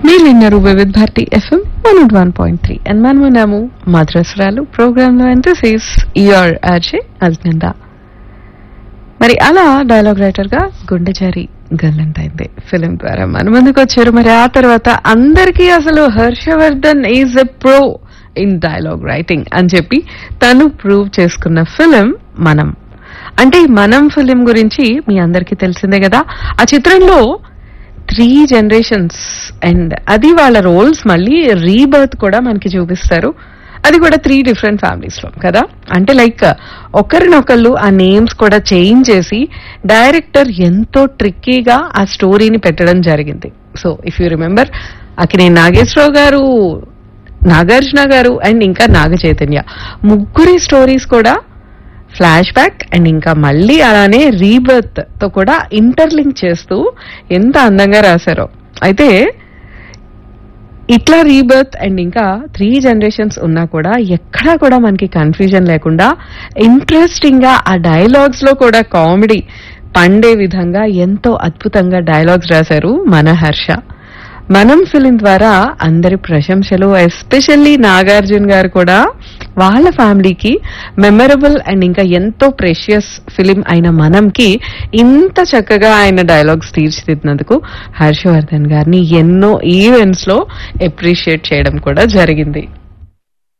మీరు విన్నారు Vividh Bharati FM one one point three and మనం ఉన్నాము మద్రసరాలు ప్రోగ్రామ్ లో ఎంత సీస్ ఇయర్ ఆర్జే అజ్నందా మరి అలా డైలాగ్ రైటర్ గా గుండెచారి గల్లంతైంది ఫిలిం ద్వారా మన ముందుకు వచ్చారు మరి ఆ తర్వాత అందరికీ అసలు Harshavardhan is a pro in dialogue writing అని చెప్పి తను ప్రూవ్ చేసుకున్న ఫిలిం మనం అంటే ఈ మనం ఫిలిం గురించి మీ అందరికీ తెలిసిందే కదా ఆ చిత్రంలో త్రీ జనరేషన్స్ అండ్ అది వాళ్ళ రోల్స్ మళ్ళీ రీబర్త్ కూడా మనకి చూపిస్తారు అది కూడా త్రీ డిఫరెంట్ ఫ్యామిలీస్ లో కదా అంటే లైక్ ఒకరినొకళ్ళు ఆ నేమ్స్ కూడా చేంజ్ చేసి డైరెక్టర్ ఎంతో ట్రిక్కీగా ఆ స్టోరీని పెట్టడం జరిగింది so if you remember Akkineni Nageswara Rao garu Nagarjuna గారు అండ్ ఇంకా నాగ చైతన్య ముగ్గురి స్టోరీస్ కూడా ఫ్లాష్ బ్యాక్ అండ్ ఇంకా మళ్ళీ అలానే రీబర్త్ తో కూడా ఇంటర్లింక్ చేస్తూ ఎంత అందంగా రాశారో అయితే ఇట్లా రీబర్త్ అండ్ ఇంకా త్రీ జనరేషన్స్ ఉన్నా కూడా ఎక్కడా కూడా మనకి కన్ఫ్యూజన్ లేకుండా ఇంట్రెస్టింగ్ గా ఆ డైలాగ్స్ లో కూడా కామెడీ పండే విధంగా ఎంతో అద్భుతంగా డైలాగ్స్ రాశారు మన హర్ష మనం ఫిలిం ద్వారా అందరి ప్రశంసలు ఎస్పెషల్లీ నాగార్జున గారు కూడా వాళ్ళ ఫ్యామిలీకి మెమరబుల్ అండ్ ఇంకా ఎంతో ప్రెషియస్ ఫిలిం అయిన మనంకి ఇంత చక్కగా ఆయన డైలాగ్స్ తీర్చిదిద్దినందుకు హర్షవర్ధన్ గారిని ఎన్నో ఈవెంట్స్ లో అప్రిషియేట్ చేయడం కూడా జరిగింది